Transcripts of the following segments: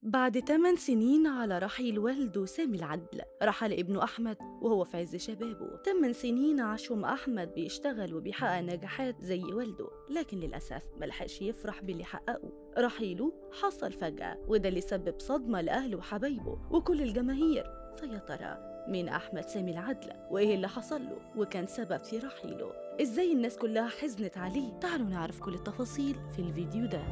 بعد 8 سنين على رحيل والده سامي العدل رحل ابنه أحمد وهو في عز شبابه 8 سنين عاشهم أحمد بيشتغل وبيحقق نجاحات زي والده لكن للأسف ملحقش يفرح باللي حققه رحيله حصل فجأة وده اللي سبب صدمة لأهله وحبايبه وكل الجماهير فيا ترى مين أحمد سامي العدل وإيه اللي حصل له وكان سبب في رحيله إزاي الناس كلها حزنت عليه تعالوا نعرف كل التفاصيل في الفيديو ده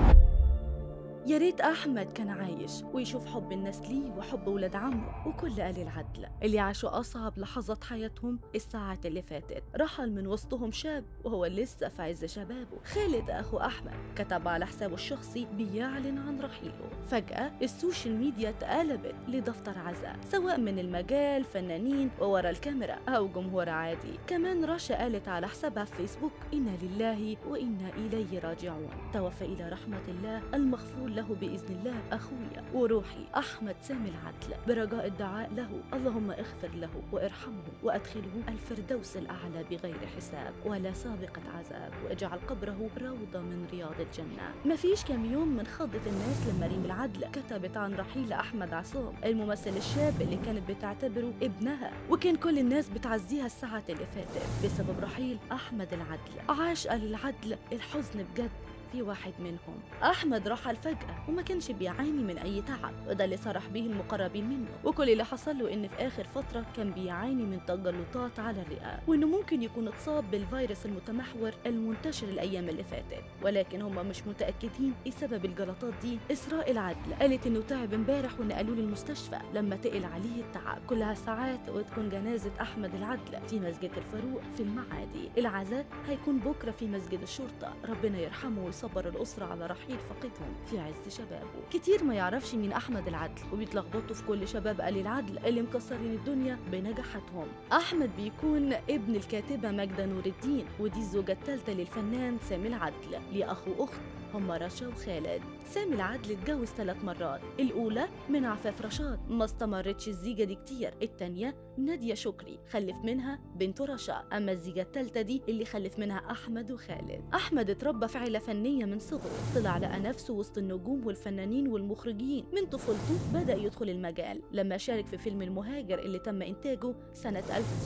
يا ريت أحمد كان عايش ويشوف حب الناس ليه وحب ولاد عمه وكل أهل العدل اللي عاشوا أصعب لحظات حياتهم الساعات اللي فاتت رحل من وسطهم شاب وهو لسه في عز شبابه خالد أخو أحمد كتب على حسابه الشخصي بيعلن عن رحيله فجأة السوشيال ميديا اتقلبت لدفتر عزاء سواء من المجال فنانين وورا الكاميرا أو جمهور عادي كمان رشا قالت على حسابها في فيسبوك إنا لله وإنا إليه راجعون توفى إلى رحمة الله المغفور له بإذن الله أخويا وروحي أحمد سامي العدل برجاء الدعاء له اللهم اغفر له وارحمه وأدخله الفردوس الأعلى بغير حساب ولا سابقة عذاب واجعل قبره روضة من رياض الجنة ما فيش كام يوم من خضة الناس لما ريم العدل كتبت عن رحيل أحمد عصام الممثل الشاب اللي كانت بتعتبره ابنها وكان كل الناس بتعزيها الساعات اللي فاتت بسبب رحيل أحمد العدل عاش آل العدل الحزن بجد في واحد منهم أحمد رحل فجأة وما كانش بيعاني من أي تعب وده اللي صرح به المقربين منه وكل اللي حصل له إن في آخر فترة كان بيعاني من تجلطات على الرئة وإنه ممكن يكون اتصاب بالفيروس المتمحور المنتشر الأيام اللي فاتت ولكن هم مش متأكدين إيه سبب الجلطات دي إسراء العدل قالت إنه تعب امبارح ونقلوه للمستشفى لما تقل عليه التعب كلها ساعات وتكون جنازة أحمد العدل في مسجد الفاروق في المعادي العزاء هيكون بكرة في مسجد الشرطة ربنا يرحمه ويصبر الأسرة على رحيل فقدهم في عز شبابه كتير ما يعرفش مين أحمد العدل وبيتلخبطوا في كل شباب آل العدل اللي مكسرين الدنيا بنجاحاتهم أحمد بيكون ابن الكاتبة ماجدة نور الدين ودي الزوجة الثالثة للفنان سامي العدل ليه أخ وأخت هما رشا وخالد سامي العدل اتجوز ثلاث مرات الأولى من عفاف رشاد ما استمرتش الزيجة دي كتير التانية نادية شكري خلف منها بنته رشا أما الزيجة التالتة دي اللي خلف منها أحمد وخالد أحمد اتربى في عيلة فنية من صغره طلع لقى نفسه وسط النجوم والفنانين والمخرجين من طفولته بدأ يدخل المجال لما شارك في فيلم المهاجر اللي تم إنتاجه سنة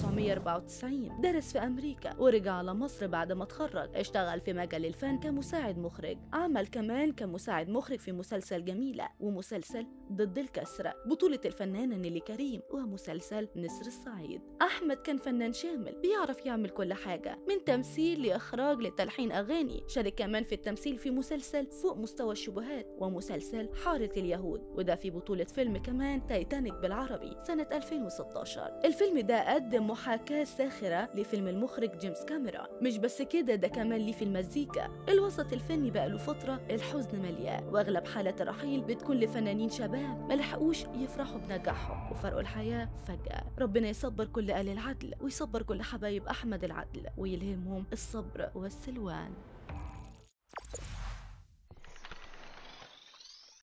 1994 درس في أمريكا ورجع على مصر بعد ما اتخرج اشتغل في مجال الفن كمساعد مخرج عمل كمان كمساعد مخرج في مسلسل جميلة ومسلسل ضد الكسرة بطولة الفنانة نيلي كريم ومسلسل نسر الصعيد أحمد كان فنان شامل بيعرف يعمل كل حاجة من تمثيل لإخراج لتلحين أغاني شارك كمان في التمثيل في مسلسل فوق مستوى الشبهات ومسلسل حارة اليهود وده في بطولة فيلم كمان تايتانيك بالعربي سنة 2016 الفيلم ده قدم محاكاة ساخرة لفيلم المخرج جيمس كاميرا مش بس كده ده كمان ليه في المزيكا الوسط الفني بقى له فترة الحزن مليان واغلب حالات الرحيل بتكون لفنانين شباب ملحقوش يفرحوا بنجاحهم وفرقوا الحياة فجأة ربنا يصبر كل آل العدل ويصبر كل حبايب أحمد العدل ويلهمهم الصبر والسلوان